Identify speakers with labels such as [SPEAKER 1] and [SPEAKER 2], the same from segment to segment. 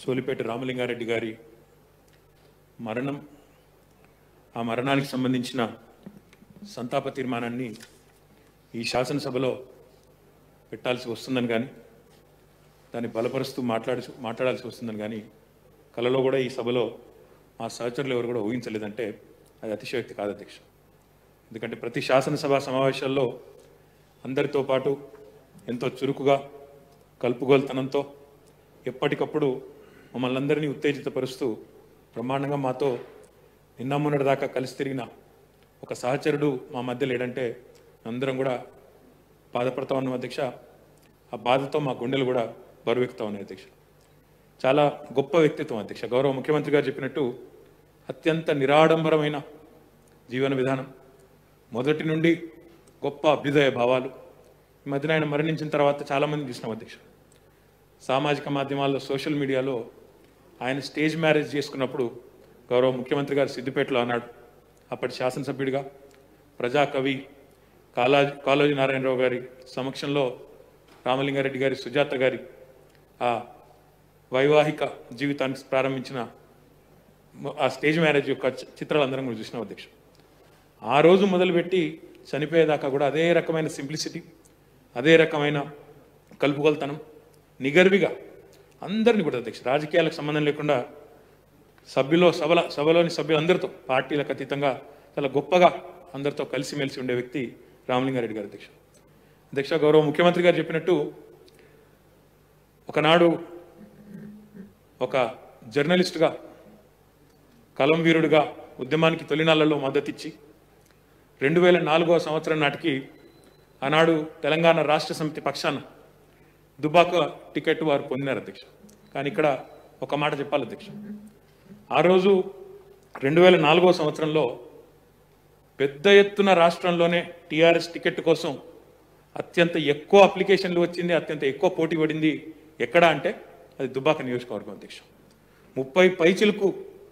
[SPEAKER 1] సోలిపేట రామలింగారెడ్డి గారి మరణం ఆ మరణానికి సంబంధించిన సంతాప తీర్మానాన్ని ఈ శాసనసభలో పెట్టాల్సి వస్తుందని కానీ దాన్ని బలపరుస్తూ మాట్లాడి మాట్లాడాల్సి వస్తుందని కానీ కలలో కూడా ఈ సభలో మా సహచరులు ఎవరు కూడా ఊహించలేదంటే అది అతిశయోక్తి కాదు అధ్యక్ష ఎందుకంటే ప్రతి శాసనసభ సమావేశాల్లో అందరితో పాటు ఎంతో చురుకుగా కలుపుగోలుతనంతో ఎప్పటికప్పుడు మమ్మల్ని అందరినీ ఉత్తేజితపరుస్తూ బ్రహ్మాండంగా మాతో నిన్న మొన్నటి దాకా కలిసి తిరిగిన ఒక సహచరుడు మా మధ్య లేడంటే అందరం కూడా బాధపడతా ఉన్నాం అధ్యక్ష ఆ బాధతో మా గుండెలు కూడా బరువెక్కుతా ఉన్నాయి అధ్యక్ష చాలా గొప్ప వ్యక్తిత్వం అధ్యక్ష గౌరవ ముఖ్యమంత్రి గారు చెప్పినట్టు అత్యంత నిరాడంబరమైన జీవన విధానం మొదటి నుండి గొప్ప అభ్యుదయ భావాలు ఈ మధ్యన ఆయన మరణించిన తర్వాత చాలామంది చూసినాం అధ్యక్ష సామాజిక మాధ్యమాల్లో సోషల్ మీడియాలో ఆయన స్టేజ్ మ్యారేజ్ చేసుకున్నప్పుడు గౌరవ ముఖ్యమంత్రి గారు సిద్దిపేటలో అన్నాడు అప్పటి శాసనసభ్యుడిగా ప్రజాకవి కాలాజీ కాళోజీ నారాయణరావు గారి సమక్షంలో రామలింగారెడ్డి గారి సుజాత గారి ఆ వైవాహిక జీవితాన్ని ప్రారంభించిన ఆ స్టేజ్ మ్యారేజ్ యొక్క చి- చిత్రాలు అందరం కూడా చూసినాం అధ్యక్ష ఆ రోజు మొదలుపెట్టి చనిపోయేదాకా కూడా అదే రకమైన సింప్లిసిటీ అదే రకమైన కలుపుకొలతనం నిగర్విగా అందరినీ కూడా అధ్యక్ష రాజకీయాలకు సంబంధం లేకుండా సభ్యులో సభల సభలోని సభ్యులందరితో పార్టీలకు అతీతంగా చాలా గొప్పగా అందరితో కలిసిమెలిసి ఉండే వ్యక్తి రామలింగారెడ్డి గారు అధ్యక్ష అధ్యక్ష గౌరవ ముఖ్యమంత్రి గారు చెప్పినట్టు ఒకనాడు ఒక జర్నలిస్టుగా కలం వీరుడుగా ఉద్యమానికి తొలినాళ్లలో మద్దతిచ్చి రెండు వేల నాలుగవ సంవత్సరం నాటికి ఆనాడు తెలంగాణ రాష్ట్ర సమితి పక్షాన దుబాక టికెట్ వారు పొందినారు అధ్యక్ష కానీ ఇక్కడ ఒక మాట చెప్పాలి అధ్యక్ష ఆ రోజు రెండు వేల నాలుగవ సంవత్సరంలో పెద్ద ఎత్తున రాష్ట్రంలోనే టీఆర్ఎస్ టికెట్ కోసం అత్యంత ఎక్కువ అప్లికేషన్లు వచ్చింది అత్యంత ఎక్కువ పోటీ పడింది ఎక్కడ అంటే అది దుబాక నియోజకవర్గం అధ్యక్ష ముప్పై పైచిలకు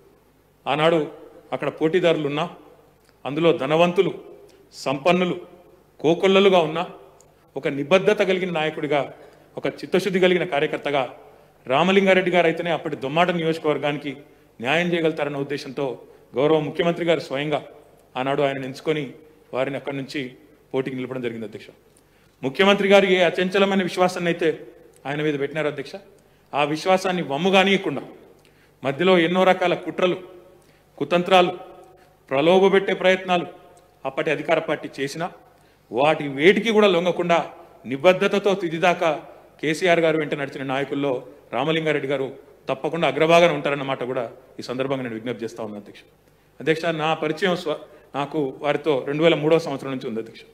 [SPEAKER 1] ఆనాడు అక్కడ పోటీదారులు ఉన్నా అందులో ధనవంతులు సంపన్నులు కోకొల్లలుగా ఉన్న ఒక నిబద్ధత కలిగిన నాయకుడిగా ఒక చిత్తశుద్ధి కలిగిన కార్యకర్తగా రామలింగారెడ్డి గారు అయితేనే అప్పటి దొమ్మాట నియోజకవర్గానికి న్యాయం చేయగలుగుతారన్న ఉద్దేశంతో గౌరవ ముఖ్యమంత్రి గారు స్వయంగా ఆనాడు ఆయన ఎంచుకొని వారిని అక్కడి నుంచి పోటీకి నిలపడం జరిగింది అధ్యక్ష ముఖ్యమంత్రి గారు ఏ అచంచలమైన విశ్వాసాన్ని అయితే ఆయన మీద పెట్టినారు అధ్యక్ష ఆ విశ్వాసాన్ని వమ్ముగానీయకుండా మధ్యలో ఎన్నో రకాల కుట్రలు కుతంత్రాలు ప్రలోభపెట్టే ప్రయత్నాలు అప్పటి అధికార పార్టీ చేసినా వాటి వేటికి కూడా లొంగకుండా నిబద్ధతతో తుదిదాకా కేసీఆర్ గారు వెంట నడిచిన నాయకుల్లో రామలింగారెడ్డి గారు తప్పకుండా అగ్రభాగాన ఉంటారన్నమాట కూడా ఈ సందర్భంగా నేను విజ్ఞప్తి చేస్తా ఉన్నాను అధ్యక్ష అధ్యక్ష నా పరిచయం స్వ నాకు వారితో రెండు వేల మూడవ సంవత్సరం నుంచి ఉంది అధ్యక్ష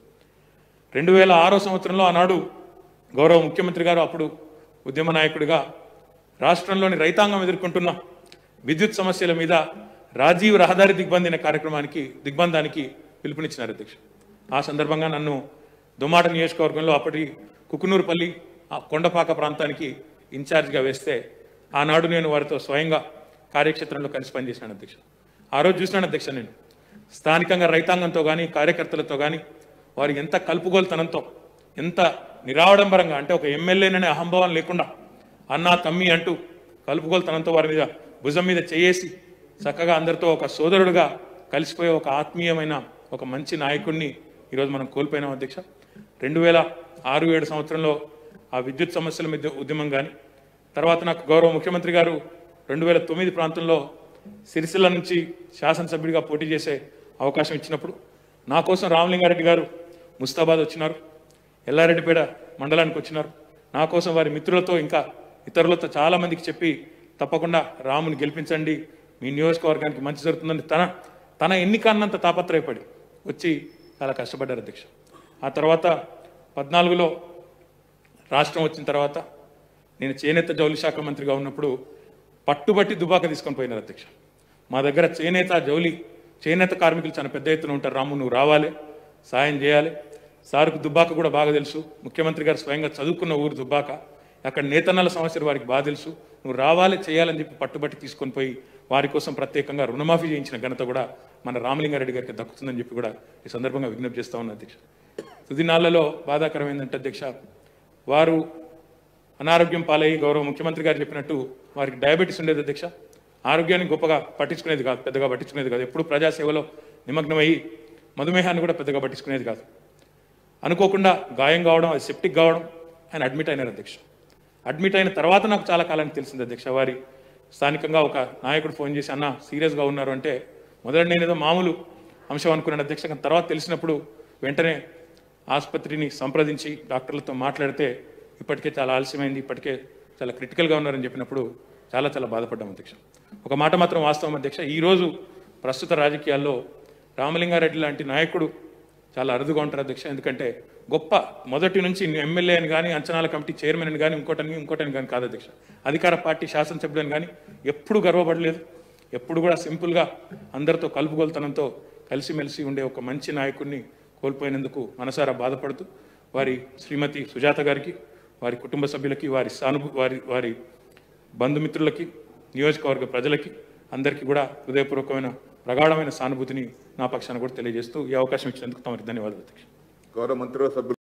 [SPEAKER 1] రెండు వేల ఆరో సంవత్సరంలో ఆనాడు గౌరవ ముఖ్యమంత్రి గారు అప్పుడు ఉద్యమ నాయకుడిగా రాష్ట్రంలోని రైతాంగం ఎదుర్కొంటున్న విద్యుత్ సమస్యల మీద రాజీవ్ రహదారి దిగ్బంధన కార్యక్రమానికి దిగ్బంధానికి పిలుపునిచ్చినారు అధ్యక్ష ఆ సందర్భంగా నన్ను దుమ్మాట నియోజకవర్గంలో అప్పటి కుకునూరుపల్లి ఆ కొండపాక ప్రాంతానికి ఇన్ఛార్జిగా వేస్తే ఆనాడు నేను వారితో స్వయంగా కార్యక్షేత్రంలో కలిసి పనిచేసినాను అధ్యక్ష ఆ రోజు చూసినాను అధ్యక్ష నేను స్థానికంగా రైతాంగంతో కానీ కార్యకర్తలతో కానీ వారు ఎంత కలుపుగోలుతనంతో ఎంత నిరాడంబరంగా అంటే ఒక ఎమ్మెల్యేననే అహంభావం లేకుండా అన్నా తమ్మి అంటూ కలుపుగోలుతనంతో వారి మీద భుజం మీద చేయేసి చక్కగా అందరితో ఒక సోదరుడుగా కలిసిపోయే ఒక ఆత్మీయమైన ఒక మంచి నాయకుడిని ఈరోజు మనం కోల్పోయినాం అధ్యక్ష రెండు వేల ఆరు ఏడు సంవత్సరంలో ఆ విద్యుత్ సమస్యల మీద ఉద్యమం కానీ తర్వాత నాకు గౌరవ ముఖ్యమంత్రి గారు రెండు వేల తొమ్మిది ప్రాంతంలో సిరిసిల్ల నుంచి శాసనసభ్యుడిగా పోటీ చేసే అవకాశం ఇచ్చినప్పుడు నా కోసం రామలింగారెడ్డి గారు ముస్తాబాద్ వచ్చినారు ఎల్లారెడ్డిపేట మండలానికి వచ్చినారు నా కోసం వారి మిత్రులతో ఇంకా ఇతరులతో చాలా మందికి చెప్పి తప్పకుండా రాముని గెలిపించండి మీ నియోజకవర్గానికి మంచి జరుగుతుందని తన తన ఎన్నిక అన్నంత తాపత్రయపడి వచ్చి చాలా కష్టపడ్డారు అధ్యక్ష ఆ తర్వాత పద్నాలుగులో రాష్ట్రం వచ్చిన తర్వాత నేను చేనేత జౌలి శాఖ మంత్రిగా ఉన్నప్పుడు పట్టుబట్టి దుబాక తీసుకొని పోయినారు అధ్యక్ష మా దగ్గర చేనేత జౌలి చేనేత కార్మికులు చాలా పెద్ద ఎత్తున ఉంటారు రాము నువ్వు రావాలి సాయం చేయాలి సార్కు దుబ్బాక కూడా బాగా తెలుసు ముఖ్యమంత్రి గారు స్వయంగా చదువుకున్న ఊరు దుబ్బాక అక్కడ నేతన్నల సమస్యలు వారికి బాగా తెలుసు నువ్వు రావాలి చేయాలని చెప్పి పట్టుబట్టి తీసుకొని పోయి వారి కోసం ప్రత్యేకంగా రుణమాఫీ చేయించిన ఘనత కూడా మన రామలింగారెడ్డి గారికి దక్కుతుందని చెప్పి కూడా ఈ సందర్భంగా విజ్ఞప్తి చేస్తా ఉన్నా అధ్యక్ష తుది నాళ్లలో బాధాకరం ఏంటంటే అధ్యక్ష వారు అనారోగ్యం పాలయ్యి గౌరవ ముఖ్యమంత్రి గారు చెప్పినట్టు వారికి డయాబెటీస్ ఉండేది అధ్యక్ష ఆరోగ్యాన్ని గొప్పగా పట్టించుకునేది కాదు పెద్దగా పట్టించుకునేది కాదు ఎప్పుడు ప్రజాసేవలో నిమగ్నమయ్యి మధుమేహాన్ని కూడా పెద్దగా పట్టించుకునేది కాదు అనుకోకుండా గాయం కావడం అది సెప్టిక్ కావడం ఆయన అడ్మిట్ అయినారు అధ్యక్ష అడ్మిట్ అయిన తర్వాత నాకు చాలా కాలానికి తెలిసింది అధ్యక్ష వారి స్థానికంగా ఒక నాయకుడు ఫోన్ చేసి అన్న సీరియస్గా ఉన్నారు అంటే మొదట నేను ఏదో మామూలు అంశం అనుకున్నాను అధ్యక్ష కానీ తర్వాత తెలిసినప్పుడు వెంటనే ఆసుపత్రిని సంప్రదించి డాక్టర్లతో మాట్లాడితే ఇప్పటికే చాలా ఆలస్యమైంది ఇప్పటికే చాలా క్రిటికల్గా ఉన్నారని చెప్పినప్పుడు చాలా చాలా బాధపడ్డాం అధ్యక్ష ఒక మాట మాత్రం వాస్తవం అధ్యక్ష ఈరోజు ప్రస్తుత రాజకీయాల్లో రామలింగారెడ్డి లాంటి నాయకుడు చాలా అరుదుగా ఉంటారు అధ్యక్ష ఎందుకంటే గొప్ప మొదటి నుంచి ఎమ్మెల్యే అని కానీ అంచనాల కమిటీ చైర్మన్ అని కానీ ఇంకోటని ఇంకోటని కానీ కాదు అధ్యక్ష అధికార పార్టీ శాసనసభ్యులని కానీ ఎప్పుడు గర్వపడలేదు ఎప్పుడు కూడా సింపుల్గా అందరితో కలుపుగోలుతనంతో కలిసిమెలిసి ఉండే ఒక మంచి నాయకుడిని కోల్పోయినందుకు మనసారా బాధపడుతూ వారి శ్రీమతి సుజాత గారికి వారి కుటుంబ సభ్యులకి వారి సానుభూ వారి వారి బంధుమిత్రులకి నియోజకవర్గ ప్రజలకి అందరికీ కూడా హృదయపూర్వకమైన ప్రగాఢమైన సానుభూతిని నా పక్షాన కూడా తెలియజేస్తూ ఈ అవకాశం ఇచ్చినందుకు తమరికి ధన్యవాదాలు అధ్యక్ష
[SPEAKER 2] గౌరవ మంత్రివర్గ సభ్యులు